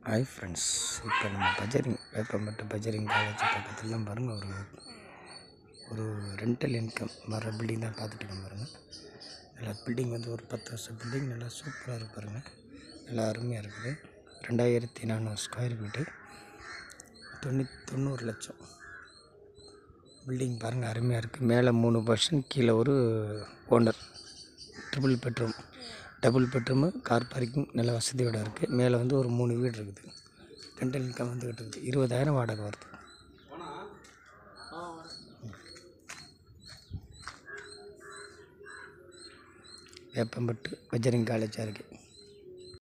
hi friends இப்போ நம்ம பஜரிங் Veppampattu பஜரிங் college பக்கத்துலலாம் பாருங்கள் ஒரு ஒரு ரெண்டல் இன்கம் வர பில்டிங் தான் பார்த்துட்டு இருக்கோம் பாருங்கள் நல்லா பில்டிங் வந்து ஒரு பத்து வருஷம் பில்டிங் நல்லா சூப்பராக இருக்கு பாருங்கள் நல்லா அருமையாக இருக்குது ரெண்டாயிரத்தி நானூறு ஸ்கொயர் ஃபீட்டு தொண்ணூ தொண்ணூறு லட்சம் பில்டிங் பாருங்கள் அருமையாக இருக்குது மேலே மூணு பர்சன்ட் கீழே ஒரு owner triple bedroom double bedroom car parking நல்ல வசதியோட இருக்குது மேலே வந்து ஒரு மூணு வீடு இருக்குது ரெண்டல் இன்கம் வந்துக்கிட்டு இருக்குது இருபதாயிரம் வாடகை வருது வேப்பம்பட்டு வஜரிங் காலேஜ் அருகே